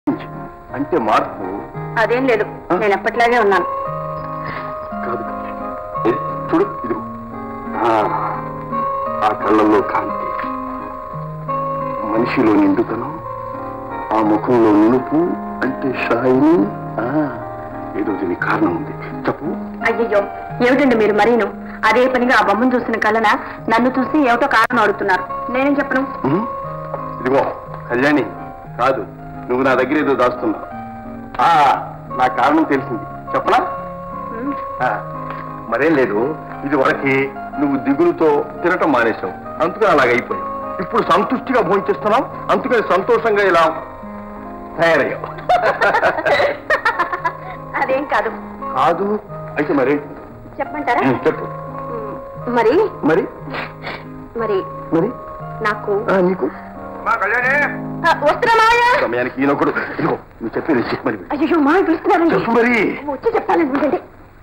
అంటే మార్పు అదేం లేదు నేను ఎప్పట్లాగే ఉన్నాను కాదు ఏ, చూడు ఇది ఆ కళ్ళల్లో కాంతి మనిషిలో నిండుతనం ఆ ముఖంలో నునుపు అంటే షాయిని ఆ, ఏదో దీనికి కారణం ఉంది చెప్పు అయ్యయ్యో ఏమిటండి మీరు మరీను అదే పనిగా ఆ బొమ్మను చూసిన కలన నన్ను చూసి ఏమిటో కారణం అడుగుతున్నారు నేనేం చెప్పను ఉం? ఇదిగో కళ్యాణి కాదు నువ్వు నా దగ్గర ఏదో దాస్తున్నావు ఆ, నా కారణం తెలిసింది చెప్పనా ఉమ్, ఆ, మరేం లేదు ఇది వరకి నువ్వు దిగులుతో తినటం మానేశావు అందుకని అలాగ అయిపోయావు ఇప్పుడు సంతుష్టిగా భోంచేస్తున్నావు అందుకని సంతోషంగా ఇలా తయారయ్యావు అదేం కాదు కాదు అయితే మరే చెప్పమంటారా చెప్పు ఉమ్, మరి మరి మరి మరి నాకు ఆ, నీకు ఆ, వస్తున్నా మావయ్య సమయానికి ఈయనొకడు ఇదిగో నువ్వు చెప్పేది చెప్పు మరి అయ్యో మావయ్య పిలుస్తున్నారండి చెప్పు మరి వచ్చి చెప్తానండి ఉండండి.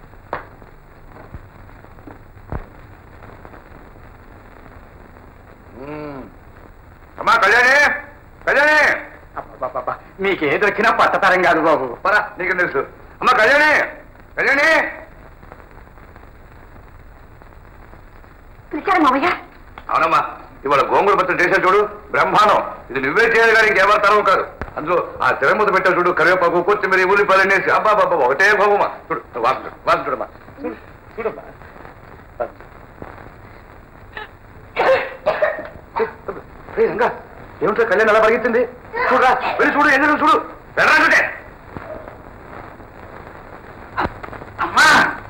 అమ్మా కళ్యాణి కళ్యాణి మీకే దొరికినా పట్టతరం కాదు బాబు పరా నీకు తెలుసు అమ్మా కళ్యాణి కళ్యాణి పిలిచారా మావయ్య అవునమ్మా ఇవాళ గోంగూర పచ్చడి చేసా చూడు బ్రహ్మాండం ఇది నువ్వే చేయాలి కానీ ఇంకెవరి తరం కాదు అందులో ఆ తిరమూత పెట్టావు చూడు కరివేపాకు కొత్తిమీర ఉల్లిపాయలు వేసి అబ్బా బాబా ఒకటే భోగమా చూడు వాసు వాసు చూడమ్మా చూడు చూడమ్మా ఏ రంగా ఏమిటో కళ్యాణ్ అలా పరిగెత్తింది చూడరా వెళ్ళి చూడు ఎందుకు చూడు వెళ్ళరా అమ్మా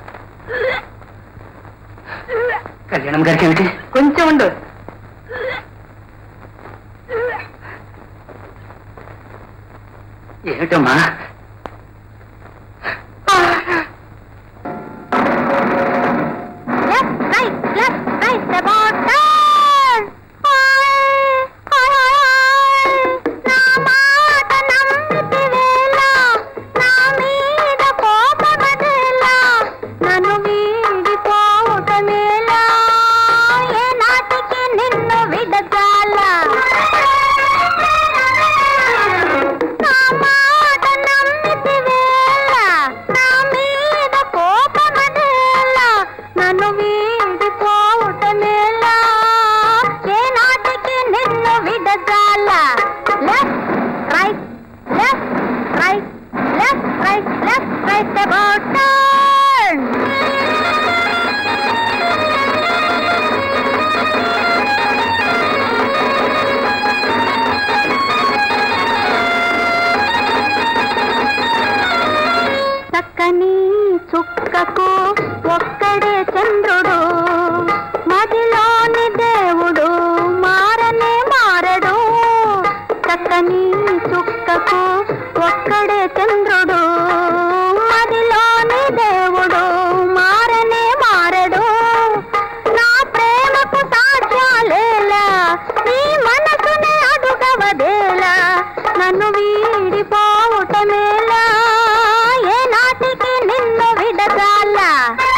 కళ్యాణం గారికి ఏమిటి కొంచెం ఉండు ఏమిటమ్మా Left, right, left, right, about turn. Hi, hi, hi, hi. నా మాట నమ్మితివేలా, నా మీద కోపమదేలా, నన్ను వీడిపోవటమేలా, ఏ నాటికి నిన్ను విడజాలా. నా మాట నమ్మితివేలా, నా మీద కోపమదేలా, నన్ను వీడిపోవటమేలా, ఏ నాటికి నిన్ను విడజాలా. Left, right, left, right, left, right, left, right, about turn. చక్కని చుక్కకు ఒక్కడే చంద్రుడు మదిలోని దేవుడు మారనే మారడు చక్కని చుక్కకు ఒక్కడే చంద్రుడు మదిలోని దేవుడు మారనే మారడు నా ప్రేమకు సాధ్యాలేలా నీ మనసునే అడుగవదేలా నన్ను వీడిపోవటమేలా ఏ నాటికి నిన్ను విడజాలా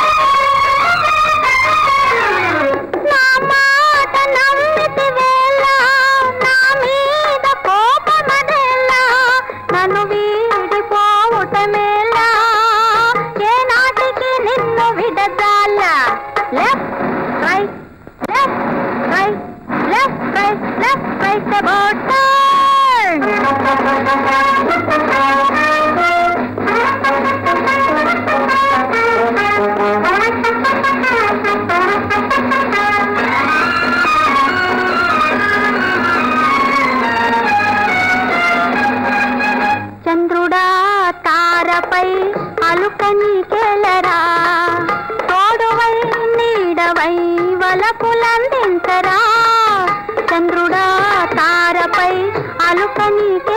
నా మాట నమ్మితివేలా, నా మీద కోపమదేలా, నన్ను వీడిపోవటమేలా, ఏ నాటికి నిన్ను విడజాలా left right left right left right left right about చంద్రుడా తారపై అలుకని కేలరా తోడువై నీడవై వలపులందించరా చంద్రుడా తారపై అలుకని